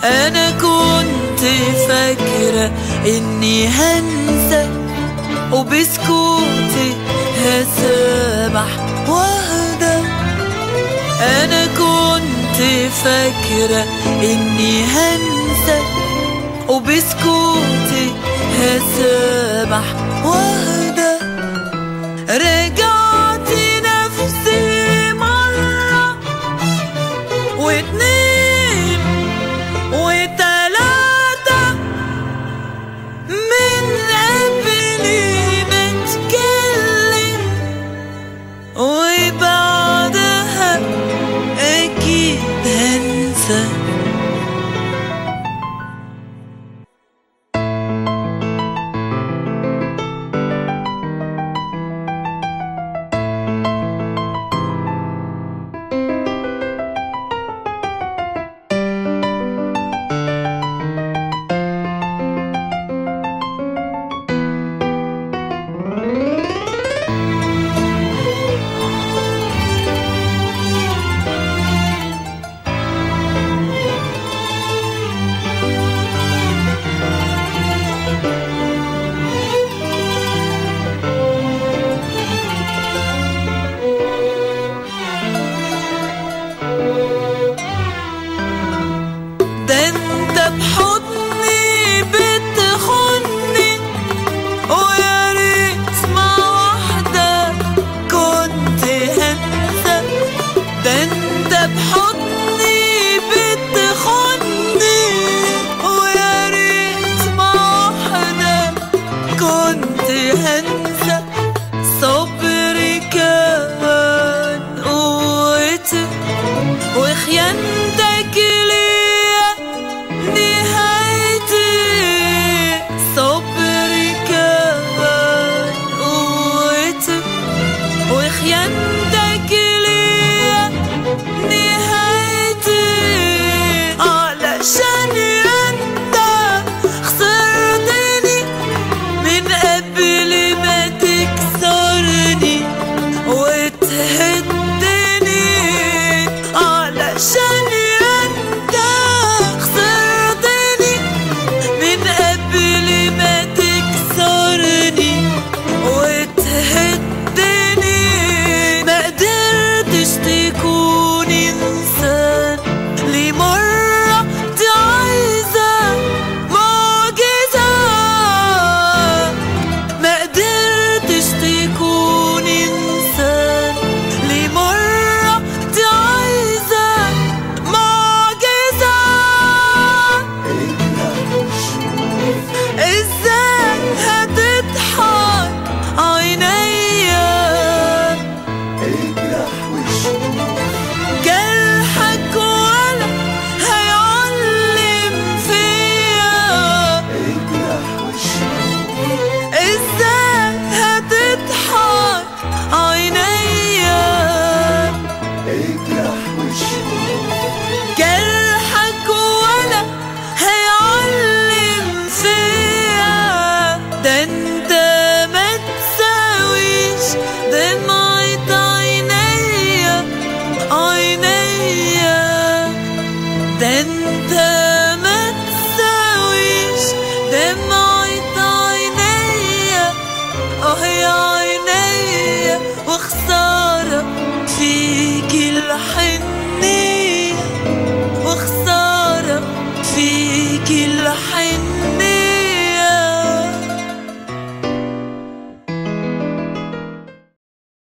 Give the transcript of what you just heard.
انا كنت فاكرة اني هنسى وبسكوتي هسامح واهدى انا كنت فاكرة اني هنسى وبسكوتي هسامح واهدى رجعت نفسي مرة واتنين وتلاتة من قبل ما اتكلم وبعدها اكيد هنسى ده انت بحضني بتخني ويا ريت مع واحدة كنت هنسى ده انت بحضني بتخني ويا ريت مع واحدة كنت هنسى صبري كان قوتي وخيانتك ليا نهايتي صبري كان قوتي وخيانتك ليا نهايتي علشان انت خسرتني من قبل ما تكسرني وتهدني علشان انت خسرتني من قبل ما تكسرني وتهدني ما قدرتش تكون انسان لمرة دي عايزة معجزة ما قدرتش تكون انسان لمرة دي عايزة معجزة ازاي هتضحك عينيا جرحك ولا هيعلم فيا ازاي هتضحك عينيا جرحك ولا هيعلم فيا ده انت ما تساويش دمعة عينيا عينيا ده انت ما تساويش دمعة عينيا اه يا عينيا وخسارة فيك الحنية وخسارة فيك الحنية